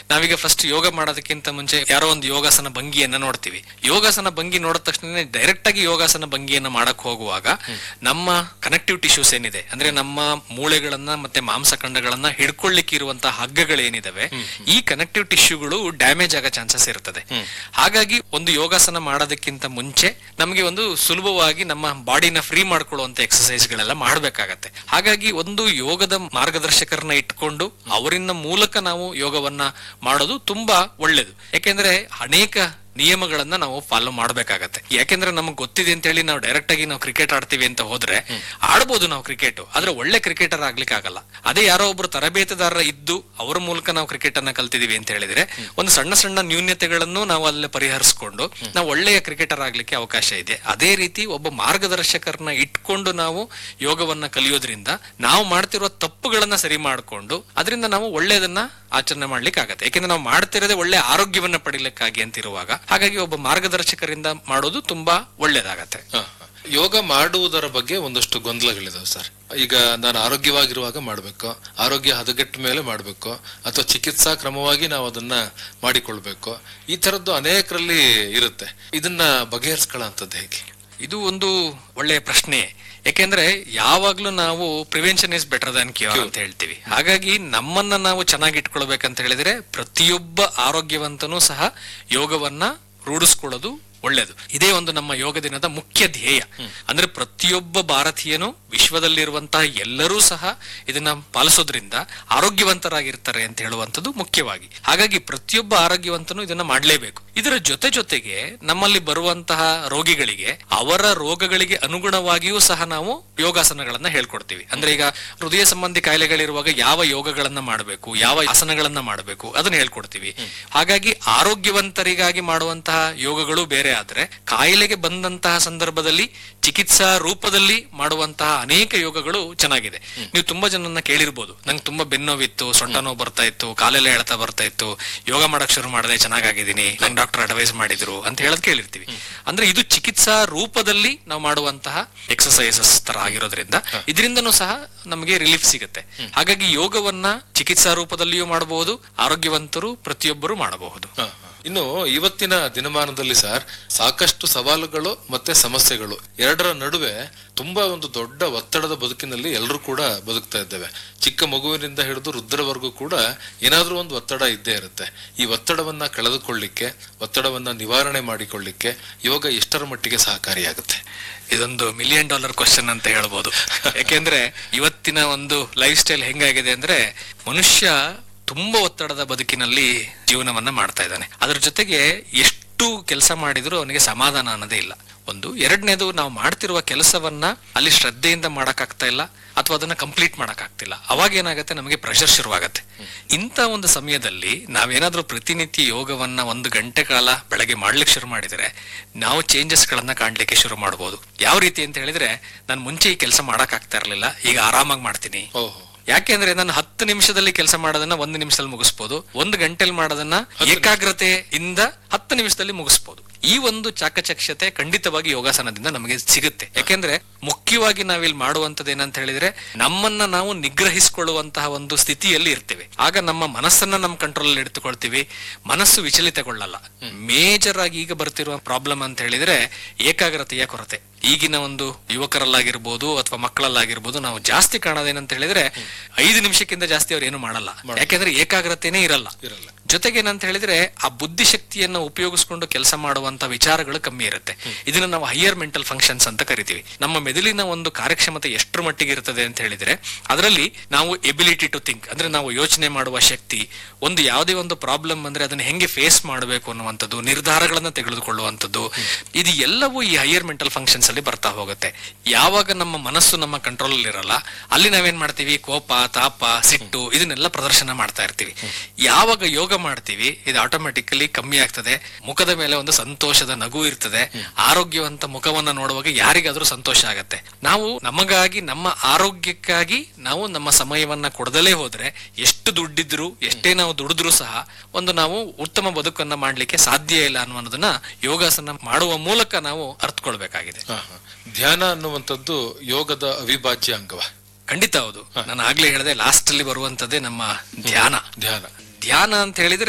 ನಾವೀಗ ಫಸ್ಟ್ ಯೋಗ ಮಾಡೋದಕ್ಕಿಂತ ಮುಂಚೆ ಯಾರೋ ಒಂದು ಯೋಗಾಸನ ಭಂಗಿಯನ್ನ ನೋಡ್ತೀವಿ ಯೋಗಾಸನ ಭಂಗಿ ನೋಡಿದ ತಕ್ಷಣ ಡೈರೆಕ್ಟ್ ಆಗಿ ಯೋಗಾಸನ ಭಂಗಿಯನ್ನ ಮಾಡಕ್ ಹೋಗುವಾಗ ನಮ್ಮ ಕನೆಕ್ಟಿವ್ ಟಿಶ್ಯೂಸ್ ಏನಿದೆ ಅಂದ್ರೆ ನಮ್ಮ ಮೂಳೆಗಳನ್ನ ಮತ್ತೆ ಮಾಂಸಖಂಡಗಳನ್ನ ಹಿಡ್ಕೊಳ್ಳಿಕ್ಕೆ ಇರುವಂತಹ ಹಗ್ಗಗಳು ಏನಿದಾವೆ ಈ ಕನೆಕ್ಟಿವ್ ಟಿಶ್ಯೂಗಳು ಡ್ಯಾಮೇಜ್ ಆಗೋ ಚಾನ್ಸಸ್ ಇರ್ತದೆ ಹಾಗಾಗಿ ಒಂದು ಯೋಗಾಸನ ಮಾಡೋದಕ್ಕಿಂತ ಮುಂಚೆ ನಮಗೆ ಒಂದು ಸುಲಭವಾಗಿ ನಮ್ಮ ಬಾಡಿನ ಫ್ರೀ ಮಾಡ್ಕೊಳ್ಳುವಂತ ಎಕ್ಸಸೈಸ್ ಗಳೆಲ್ಲ ಮಾಡ್ಬೇಕಾಗತ್ತೆ ಹಾಗಾಗಿ ಒಂದು ಯೋಗದ ಮಾರ್ಗದರ್ಶಕರನ್ನ ಇಟ್ಕೊಂಡು ಅವರಿನ ಮೂಲಕ ನಾವು ಯೋಗವನ್ನ ಮಾಡೋದು ತುಂಬಾ ಒಳ್ಳೇದು ಯಾಕೆಂದ್ರೆ ಅನೇಕ ನಿಯಮಗಳನ್ನ ನಾವು ಫಾಲೋ ಮಾಡ್ಬೇಕಾಗತ್ತೆ ಯಾಕೆಂದ್ರೆ ನಮಗೆ ಗೊತ್ತಿದೆ ಅಂತ ಹೇಳಿ ನಾವು ಡೈರೆಕ್ಟ್ ಆಗಿ ನಾವು ಕ್ರಿಕೆಟ್ ಆಡ್ತೀವಿ ಅಂತ ಹೋದ್ರೆ ಆಡ್ಬೋದು ನಾವು ಕ್ರಿಕೆಟ್ ಆದ್ರೆ ಒಳ್ಳೆ ಕ್ರಿಕೆಟರ್ ಆಗ್ಲಿಕ್ಕೆ ಆಗಲ್ಲ ಅದೇ ಯಾರೋ ಒಬ್ರು ತರಬೇತುದಾರರ ಇದ್ದು ಅವರ ಮೂಲಕ ನಾವು ಕ್ರಿಕೆಟ್ ಅನ್ನ ಕಲ್ತಿದೀವಿ ಅಂತ ಹೇಳಿದ್ರೆ ಒಂದು ಸಣ್ಣ ಸಣ್ಣ ನ್ಯೂನ್ಯತೆಗಳನ್ನು ನಾವು ಅಲ್ಲೇ ಪರಿಹರಿಸ್ಕೊಂಡು ನಾವು ಒಳ್ಳೆಯ ಕ್ರಿಕೆಟರ್ ಆಗ್ಲಿಕ್ಕೆ ಅವಕಾಶ ಇದೆ ಅದೇ ರೀತಿ ಒಬ್ಬ ಮಾರ್ಗದರ್ಶಕರನ್ನ ಇಟ್ಕೊಂಡು ನಾವು ಯೋಗವನ್ನ ಕಲಿಯೋದ್ರಿಂದ ನಾವು ಮಾಡ್ತಿರುವ ತಪ್ಪುಗಳನ್ನ ಸರಿ ಮಾಡ್ಕೊಂಡು ಅದರಿಂದ ನಾವು ಒಳ್ಳೆಯದನ್ನ ಆಚರಣೆ ಮಾಡ್ಲಿಕ್ಕೆ ಆಗತ್ತೆ ಯಾಕೆಂದ್ರೆ ನಾವು ಮಾಡ್ತಿರೋದೇ ಒಳ್ಳೆ ಆರೋಗ್ಯವನ್ನ ಪಡಿಲಿಕ್ಕಾಗಿ ಅಂತ ಇರುವಾಗ ಹಾಗಾಗಿ ಒಬ್ಬ ಮಾರ್ಗದರ್ಶಕರಿಂದ ಮಾಡೋದು ತುಂಬಾ ಒಳ್ಳೇದಾಗತ್ತೆ ಹ, ಹ. ಯೋಗ ಮಾಡುವುದರ ಬಗ್ಗೆ ಒಂದಷ್ಟು ಗೊಂದಲಗಳಿದಾವೆ ಸರ್ ಈಗ ನಾನು ಆರೋಗ್ಯವಾಗಿರುವಾಗ ಮಾಡಬೇಕು ಆರೋಗ್ಯ ಹದಗೆಟ್ಟ ಮೇಲೆ ಮಾಡಬೇಕು ಅಥವಾ ಚಿಕಿತ್ಸಾ ಕ್ರಮವಾಗಿ ನಾವು ಅದನ್ನ ಮಾಡಿಕೊಳ್ಬೇಕು ಈ ತರದ್ದು ಅನೇಕರಲ್ಲಿ ಇರುತ್ತೆ ಇದನ್ನ ಬಗೆಹರಿಸ್ಕೊಳ್ಳೋಂಥದ್ದು ಹೇಗೆ ಇದು ಒಂದು ಒಳ್ಳೆಯ ಪ್ರಶ್ನೆ ಯಾಕೆಂದ್ರೆ ಯಾವಾಗ್ಲೂ ನಾವು prevention is better than cure ಅಂತ ಹೇಳ್ತೀವಿ ಹಾಗಾಗಿ ನಮ್ಮನ್ನ ನಾವು ಚೆನ್ನಾಗಿ ಇಟ್ಕೊಳ್ಬೇಕಂತ ಹೇಳಿದ್ರೆ ಪ್ರತಿಯೊಬ್ಬ ಆರೋಗ್ಯವಂತನೂ ಸಹ ಯೋಗವನ್ನ ರೂಢಿಸ್ಕೊಳ್ಳೋದು ಒಳ್ಳೇದು ಇದೇ ಒಂದು ನಮ್ಮ ಯೋಗ ದಿನದ ಮುಖ್ಯ ಧ್ಯೇಯ ಅಂದ್ರೆ ಪ್ರತಿಯೊಬ್ಬ ಭಾರತೀಯನು ವಿಶ್ವದಲ್ಲಿರುವಂತಹ ಎಲ್ಲರೂ ಸಹ ಇದನ್ನ ಪಾಲಿಸೋದ್ರಿಂದ ಆರೋಗ್ಯವಂತರಾಗಿರ್ತಾರೆ ಅಂತ ಹೇಳುವಂಥದ್ದು ಮುಖ್ಯವಾಗಿ ಹಾಗಾಗಿ ಪ್ರತಿಯೊಬ್ಬ ಆರೋಗ್ಯವಂತನು ಇದನ್ನ ಮಾಡಲೇಬೇಕು ಇದರ ಜೊತೆ ಜೊತೆಗೆ ನಮ್ಮಲ್ಲಿ ಬರುವಂತಹ ರೋಗಿಗಳಿಗೆ ಅವರ ರೋಗಗಳಿಗೆ ಅನುಗುಣವಾಗಿಯೂ ಸಹ ನಾವು ಯೋಗಾಸನಗಳನ್ನ ಹೇಳ್ಕೊಡ್ತೀವಿ ಅಂದ್ರೆ ಈಗ ಹೃದಯ ಸಂಬಂಧಿ ಕಾಯಿಲೆಗಳಿರುವಾಗ ಯಾವ ಯೋಗಗಳನ್ನ ಮಾಡಬೇಕು ಯಾವ ಆಸನಗಳನ್ನ ಮಾಡಬೇಕು ಅದನ್ನ ಹೇಳ್ಕೊಡ್ತೀವಿ ಹಾಗಾಗಿ ಆರೋಗ್ಯವಂತರಿಗಾಗಿ ಮಾಡುವಂತಹ ಯೋಗಗಳು ಬೇರೆ ಆದ್ರೆ ಕಾಯಿಲೆಗೆ ಬಂದಂತಹ ಸಂದರ್ಭದಲ್ಲಿ ಚಿಕಿತ್ಸಾ ರೂಪದಲ್ಲಿ ಮಾಡುವಂತಹ ಅನೇಕ ಯೋಗಗಳು ಚೆನ್ನಾಗಿದೆ ನೀವು ತುಂಬಾ ಜನನ್ನ ಕೇಳಿರ್ಬೋದು ನಂಗೆ ತುಂಬಾ ಬೆನ್ನೋವಿತ್ತು ಸೊಂಟ ನೋವು ಬರ್ತಾ ಇತ್ತು ಕಾಲೆಲ್ಲ ಎಳ್ತಾ ಬರ್ತಾ ಇತ್ತು ಯೋಗ ಮಾಡಕ್ ಶುರು ಮಾಡಿದೆ ಚೆನ್ನಾಗಿದ್ದೀನಿ ನಂಗೆ ಡಾಕ್ಟರ್ ಅಡ್ವೈಸ್ ಮಾಡಿದ್ರು ಅಂತ ಹೇಳೋದ್ ಕೇಳಿರ್ತೀವಿ ಅಂದ್ರೆ ಇದು ಚಿಕಿತ್ಸಾ ರೂಪದಲ್ಲಿ ನಾವು ಮಾಡುವಂತಹ ಎಕ್ಸಸೈಸಸ್ ತರ ಆಗಿರೋದ್ರಿಂದ ಇದರಿಂದನೂ ಸಹ ನಮಗೆ ರಿಲೀಫ್ ಸಿಗುತ್ತೆ ಹಾಗಾಗಿ ಯೋಗವನ್ನ ಚಿಕಿತ್ಸಾ ರೂಪದಲ್ಲಿಯೂ ಮಾಡಬಹುದು ಆರೋಗ್ಯವಂತರು ಪ್ರತಿಯೊಬ್ಬರು ಮಾಡಬಹುದು ಹ, ಹ. ಇನ್ನು ಇವತ್ತಿನ ದಿನಮಾನದಲ್ಲಿ ಸರ್ ಸಾಕಷ್ಟು ಸವಾಲುಗಳು ಮತ್ತೆ ಸಮಸ್ಯೆಗಳು ಎರಡರ ನಡುವೆ ತುಂಬಾ ಒಂದು ದೊಡ್ಡ ಒತ್ತಡದ ಬದುಕಿನಲ್ಲಿ ಎಲ್ಲರೂ ಕೂಡ ಬದುಕ್ತಾ ಇದ್ದೇವೆ ಚಿಕ್ಕ ಮಗುವಿನಿಂದ ಹಿಡಿದು ವೃದ್ಧರವರೆಗೂ ಕೂಡ ಏನಾದ್ರೂ ಒಂದು ಒತ್ತಡ ಇದ್ದೇ ಇರುತ್ತೆ ಈ ಒತ್ತಡವನ್ನ ಕಳೆದುಕೊಳ್ಳಿಕ್ಕೆ ಒತ್ತಡವನ್ನ ನಿವಾರಣೆ ಮಾಡಿಕೊಳ್ಳಿಕ್ಕೆ ಯೋಗ ಎಷ್ಟರ ಮಟ್ಟಿಗೆ ಸಹಕಾರಿಯಾಗುತ್ತೆ ಇದೊಂದು ಮಿಲಿಯನ್ ಡಾಲರ್ ಕ್ವಶನ್ ಅಂತ ಹೇಳ್ಬೋದು ಯಾಕೆಂದ್ರೆ ಇವತ್ತಿನ ಒಂದು ಲೈಫ್ ಸ್ಟೈಲ್ ಹೆಂಗಾಗಿದೆ ಅಂದ್ರೆ ಮನುಷ್ಯ ತುಂಬಾ ಒತ್ತಡದ ಬದುಕಿನಲ್ಲಿ ಜೀವನವನ್ನ ಮಾಡ್ತಾ ಇದ್ದಾನೆ ಅದ್ರ ಜೊತೆಗೆ ಎಷ್ಟು ಕೆಲಸ ಮಾಡಿದ್ರು ಅವನಿಗೆ ಸಮಾಧಾನ ಅನ್ನೋದೇ ಇಲ್ಲ ಒಂದು ಎರಡನೇದು ನಾವು ಮಾಡ್ತಿರುವ ಕೆಲಸವನ್ನ ಅಲ್ಲಿ ಶ್ರದ್ಧೆಯಿಂದ ಮಾಡಕ್ಕಾಗ್ತಾ ಇಲ್ಲ ಅಥವಾ ಅದನ್ನ ಕಂಪ್ಲೀಟ್ ಮಾಡಕ್ಕಾಗ್ತಿಲ್ಲ ಅವಾಗ ಏನಾಗುತ್ತೆ ನಮಗೆ ಪ್ರೆಷರ್ ಶುರುವಾಗತ್ತೆ ಇಂಥ ಒಂದು ಸಮಯದಲ್ಲಿ ನಾವೇನಾದ್ರೂ ಪ್ರತಿನಿತ್ಯ ಯೋಗವನ್ನ ಒಂದು ಗಂಟೆ ಕಾಲ ಬೆಳಗ್ಗೆ ಮಾಡ್ಲಿಕ್ಕೆ ಶುರು ಮಾಡಿದರೆ ನಾವು ಚೇಂಜಸ್ ಗಳನ್ನ ಕಾಣ್ಲಿಕ್ಕೆ ಶುರು ಮಾಡಬಹುದು ಯಾವ ರೀತಿ ಅಂತ ಹೇಳಿದ್ರೆ ನಾನು ಮುಂಚೆ ಈ ಕೆಲಸ ಮಾಡಕ್ ಆಗ್ತಾ ಇರ್ಲಿಲ್ಲ ಈಗ ಆರಾಮಾಗಿ ಮಾಡ್ತೀನಿ ಓಹೋ ಯಾಕೆಂದ್ರೆ ನಾನು ಹತ್ತು ನಿಮಿಷದಲ್ಲಿ ಕೆಲಸ ಮಾಡೋದನ್ನ ಒಂದು ನಿಮಿಷದಲ್ಲಿ ಮುಗಿಸ್ಬೋದು ಒಂದು ಗಂಟೆಲಿ ಮಾಡೋದನ್ನ ಏಕಾಗ್ರತೆಯಿಂದ ಹತ್ತು ನಿಮಿಷದಲ್ಲಿ ಮುಗಿಸ್ಬೋದು ಈ ಒಂದು ಚಾಕಚಕ್ಯತೆ ಖಂಡಿತವಾಗಿ ಯೋಗಾಸನದಿಂದ ನಮಗೆ ಸಿಗುತ್ತೆ ಯಾಕೆಂದ್ರೆ ಮುಖ್ಯವಾಗಿ ನಾವಿಲ್ಲಿ ಮಾಡುವಂತದ್ದು ಏನಂತ ಹೇಳಿದ್ರೆ ನಮ್ಮನ್ನ ನಾವು ನಿಗ್ರಹಿಸಿಕೊಳ್ಳುವಂತಹ ಒಂದು ಸ್ಥಿತಿಯಲ್ಲಿ ಇರ್ತೇವೆ ಆಗ ನಮ್ಮ ಮನಸ್ಸನ್ನ ನಮ್ಮ ಕಂಟ್ರೋಲ್ ಅಲ್ಲಿ ಇಡ್ತುಕೊಳ್ತೀವಿ ಮನಸ್ಸು ವಿಚಲಿತಗೊಳ್ಳಲ್ಲ ಮೇಜರ್ ಆಗಿ ಈಗ ಬರ್ತಿರುವ ಪ್ರಾಬ್ಲಮ್ ಅಂತ ಹೇಳಿದ್ರೆ ಏಕಾಗ್ರತೆಯ ಕೊರತೆ ಈಗಿನ ಒಂದು ಯುವಕರಲ್ಲಾಗಿರ್ಬೋದು ಅಥವಾ ಮಕ್ಕಳಲ್ಲಾಗಿರ್ಬೋದು ನಾವು ಜಾಸ್ತಿ ಕಾಣೋದೇನಂತ ಹೇಳಿದ್ರೆ ಐದು ನಿಮಿಷಕ್ಕಿಂತ ಜಾಸ್ತಿ ಅವ್ರು ಏನು ಮಾಡಲ್ಲ ಯಾಕೆಂದ್ರೆ ಏಕಾಗ್ರತೆನೇ ಇರಲ್ಲ ಇರಲ್ಲ ಜೊತೆಗೆ ಏನಂತ ಹೇಳಿದ್ರೆ ಆ ಬುದ್ಧಿಶಕ್ತಿಯನ್ನ ಉಪಯೋಗಿಸ್ಕೊಂಡು ಕೆಲಸ ಮಾಡುವಂತ ವಿಚಾರಗಳು ಕಮ್ಮಿ ಇರುತ್ತೆ ಇದನ್ನ ನಾವು ಹೈಯರ್ ಮೆಂಟಲ್ ಫಂಕ್ಷನ್ಸ್ ಅಂತ ಕರಿತೀವಿ ನಮ್ಮ ಮೆದುಳಿನ ಒಂದು ಕಾರ್ಯಕ್ಷಮತೆ ಎಷ್ಟರ ಮಟ್ಟಿಗೆ ಇರ್ತದೆ ಅಂತ ಹೇಳಿದ್ರೆ ಅದರಲ್ಲಿ ನಾವು ಎಬಿಲಿಟಿ ಟು ಥಿಂಕ್ ಅಂದ್ರೆ ನಾವು ಯೋಚನೆ ಮಾಡುವ ಶಕ್ತಿ ಒಂದು ಯಾವುದೇ ಒಂದು ಪ್ರಾಬ್ಲಮ್ ಅಂದ್ರೆ ಅದನ್ನ ಹೆಂಗೆ ಫೇಸ್ ಮಾಡಬೇಕು ಅನ್ನುವಂಥದ್ದು ನಿರ್ಧಾರಗಳನ್ನ ತೆಗೆದುಕೊಳ್ಳುವಂಥದ್ದು ಇದು ಎಲ್ಲವೂ ಈ ಹೈಯರ್ ಮೆಂಟಲ್ ಫಂಕ್ಷನ್ಸ್ ಅಲ್ಲಿ ಬರ್ತಾ ಹೋಗುತ್ತೆ ಯಾವಾಗ ನಮ್ಮ ಮನಸ್ಸು ನಮ್ಮ ಕಂಟ್ರೋಲ್ ಅಲ್ಲಿ ಇರಲ್ಲ ಅಲ್ಲಿ ನಾವೇನ್ ಮಾಡ್ತೀವಿ ಕೋಪ ತಾಪ ಸಿಟ್ಟು ಇದನ್ನೆಲ್ಲ ಪ್ರದರ್ಶನ ಮಾಡ್ತಾ ಇರ್ತೀವಿ ಯಾವಾಗ ಯೋಗ ಮಾಡ್ತೀವಿ ಇದು ಆಟೋಮೆಟಿಕಲಿ ಕಮ್ಮಿ ಆಗ್ತದೆ ಮುಖದ ಮೇಲೆ ಒಂದು ಸಂತೋಷದ ನಗು ಇರ್ತದೆ ಆರೋಗ್ಯವಂತ ಮುಖವನ್ನ ನೋಡುವಾಗ ಯಾರಿಗಾದ್ರೂ ಸಂತೋಷ ಆಗತ್ತೆ ನಾವು ನಮಗಾಗಿ ನಮ್ಮ ಆರೋಗ್ಯಕ್ಕಾಗಿ ನಾವು ನಮ್ಮ ಸಮಯವನ್ನ ಕೊಡದಲೇ ಹೋದ್ರೆ ಎಷ್ಟು ದುಡ್ಡಿದ್ರು ಎಷ್ಟೇ ನಾವು ದುಡಿದ್ರು ಸಹ ಒಂದು ನಾವು ಉತ್ತಮ ಬದುಕನ್ನ ಮಾಡ್ಲಿಕ್ಕೆ ಸಾಧ್ಯ ಇಲ್ಲ ಅನ್ನೋದನ್ನ ಯೋಗಾಸನ ಮಾಡುವ ಮೂಲಕ ನಾವು ಅರ್ಥಕೊಳ್ಬೇಕಾಗಿದೆ ಹ, ಹ. ಧ್ಯಾನ ಅನ್ನುವಂಥದ್ದು ಯೋಗದ ಅವಿಭಾಜ್ಯ ಅಂಗವ ಖಂಡಿತ ಹೌದು ನಾನು ಆಗ್ಲೇ ಹೇಳಿದೆ ಲಾಸ್ಟ್ ಅಲ್ಲಿ ಬರುವಂತದ್ದೇ ನಮ್ಮ ಧ್ಯಾನ ಧ್ಯಾನ ಧ್ಯಾನ ಅಂತ ಹೇಳಿದ್ರೆ